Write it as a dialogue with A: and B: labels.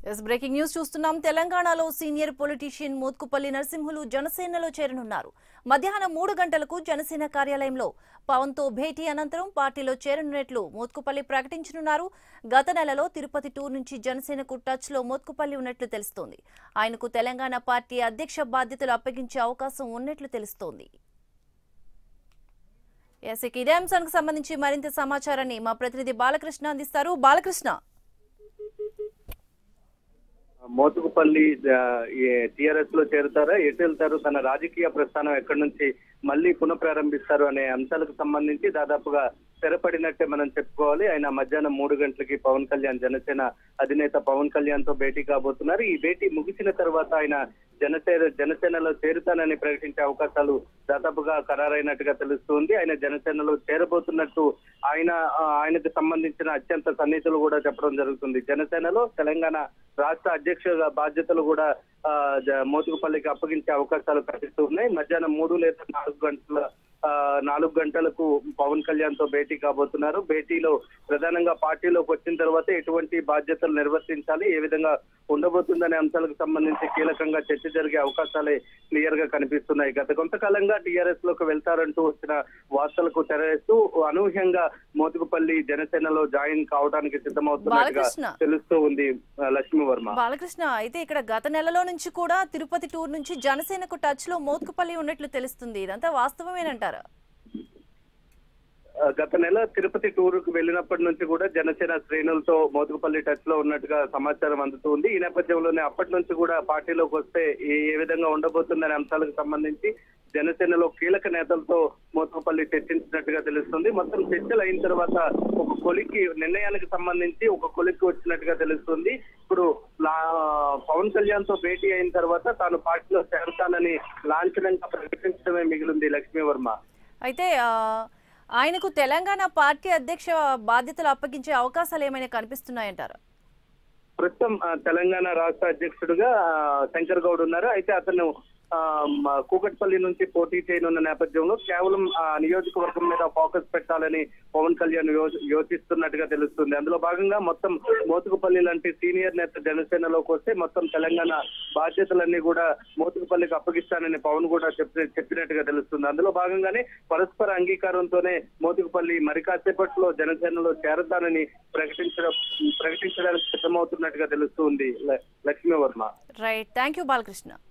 A: Yes breaking news చూస్తున్నాం తెలంగాణలో senior politician Motkupalli Narasimhulu జనసేనలో చేరనున్నారు మధ్యాహ్నం మూడు గంటలకు జనసేన కార్యాలయంలో పవన్ తో భేటీ అనంతరం పార్టీలో చేరనున్నట్లు మోత్కుపల్లి ప్రకటించనున్నారు గత నెలలో తిరుపతి టూర్ నుంచి జనసేనకు టచ్ లో మోత్కుపల్లి ఉన్నట్లు తెలుస్తోంది ఆయనకు తెలంగాణ పార్టీ అధ్యక్ష బాధ్యతలు అప్పగించే అవకాశం ఉన్నట్లు తెలుస్తోంది ఎస్ ఇక ఇదే అంశానికి సంబంధించి మరింత సమాచారాన్ని మా ప్రతినిధి బాలకృష్ణ అందిస్తారు బాలకృష్ణ
B: మోతుకుపల్లి టిఆర్ఎస్ లో చేరుతారా ఎటు వెళ్తారు తన రాజకీయ ప్రస్థానం ఎక్కడి నుంచి మళ్ళీ పునఃప్రారంభిస్తారు అనే అంశాలకు సంబంధించి దాదాపుగా స్థిరపడినట్టే మనం చెప్పుకోవాలి ఆయన మధ్యాహ్నం మూడు గంటలకి పవన్ కళ్యాణ్ జనసేన అధినేత పవన్ కళ్యాణ్ తో భేటీ కాబోతున్నారు ఈ భేటీ ముగిసిన తర్వాత ఆయన జనసేన జనసేనలో చేరుతానని ప్రకటించే అవకాశాలు దాదాపుగా ఖరారైనట్టుగా తెలుస్తుంది ఆయన జనసేనలో చేరబోతున్నట్టు ఆయన ఆ, ఆయనకు సంబంధించిన అత్యంత సన్నిహితులు కూడా చెప్పడం జరుగుతుంది జనసేనలో తెలంగాణ రాష్ట్ర అధ్యక్ష బాధ్యతలు కూడా ఆ, జ- మోతుకుపల్లికి అప్పగించే అవకాశాలు కనిపిస్తూ ఉన్నాయి మధ్యాహ్నం మూడు లేదా నాలుగు గంటల ఆ, నాలుగు గంటలకు పవన్ కళ్యాణ్ తో భేటీ కాబోతున్నారు భేటీలో ప్రధానంగా పార్టీలోకి వచ్చిన తర్వాత ఎటువంటి బాధ్యతలు నిర్వర్తించాలి ఏ విధంగా ఉండబోతుందనే అంశాలకు సంబంధించి కీలకంగా చర్చ జరిగే అవకాశాలే క్లియర్ గా కనిపిస్తున్నాయి గత కొంతకాలంగా టీఆర్ఎస్ లోకి వెళ్తారంటూ వచ్చిన వార్తలకు తెరవేస్తూ అనూహ్యంగా మోతుకుపల్లి జనసేనలో జాయిన్ కావడానికి సిద్ధమవుతున్నట్టుగా
A: బాలకృష్ణ.
B: తెలుస్తూ ఉంది ఆ, లక్ష్మీ వర్మ
A: బాలకృష్ణ అయితే ఇక్కడ గత నెలలో నుంచి కూడా తిరుపతి టూర్ నుంచి జనసేనకు టచ్ లో మోత్కుపల్లి ఉన్నట్లు తెలుస్తుంది ఇదంతా వాస్తవమేనంటారా
B: ఆ, గత నెల తిరుపతి టూర్ కు వెళ్ళినప్పటి నుంచి కూడా జనసేన శ్రేణులతో మోతుకుపల్లి టచ్ లో ఉన్నట్టుగా సమాచారం అందుతుంది ఈ నేపథ్యంలోనే అప్పటి నుంచి కూడా పార్టీలోకి వస్తే ఏ ఏ విధంగా ఉండబోతుందనే అంశాలకు సంబంధించి జనసేనలో కీలక నేతలతో మోతుకుపల్లి చర్చించినట్టుగా తెలుస్తుంది మొత్తం చర్చలు అయిన తర్వాత ఒక కొలికి నిర్ణయానికి సంబంధించి ఒక కొలికి వచ్చినట్టుగా తెలుస్తుంది ఇప్పుడు లా- పవన్ కళ్యాణ్ తో భేటీ అయిన తర్వాత తాను పార్టీలో చేరతానని లాంఛనంగా ప్రకటించడమే మిగిలింది లక్ష్మీ వర్మ
A: అయితే ఆ, ఆయనకు తెలంగాణ పార్టీ అధ్యక్ష బాధ్యతలు అప్పగించే అవకాశాలు ఏమైనా కనిపిస్తున్నాయంటారా
B: ప్రస్తుతం ఆ, తెలంగాణ రాష్ట్ర అధ్యక్షుడిగా ఆ, శంకర్ గౌడ్ ఉన్నారు అయితే అతను ఆ, మ- కూకట్పల్లి నుంచి పోటీ చేయనున్న నేపథ్యంలో కేవలం ఆ నియోజకవర్గం మీద ఫోకస్ పెట్టాలని పవన్ కళ్యాణ్ యో- యోచిస్తున్నట్టుగా తెలుస్తుంది అందులో భాగంగా మొత్తం మోతుకుపల్లి లాంటి సీనియర్ నేత జనసేనలోకి వస్తే మొత్తం తెలంగాణ బాధ్యతలన్నీ కూడా మోతుకుపల్లికి అప్పగిస్తానని పవన్ కూడా చెప్పి చెప్పినట్టుగా తెలుస్తుంది అందులో భాగంగానే పరస్పర అంగీకారంతోనే మోతుకుపల్లి మరి కాసేపట్లో జనసేనలో చేరతానని ప్రకటించడం ప్రకటించడానికి సిద్ధమవుతున్నట్టుగా తెలుస్తుంది ల- Lakshmi Varma
A: right thank you Balakrishna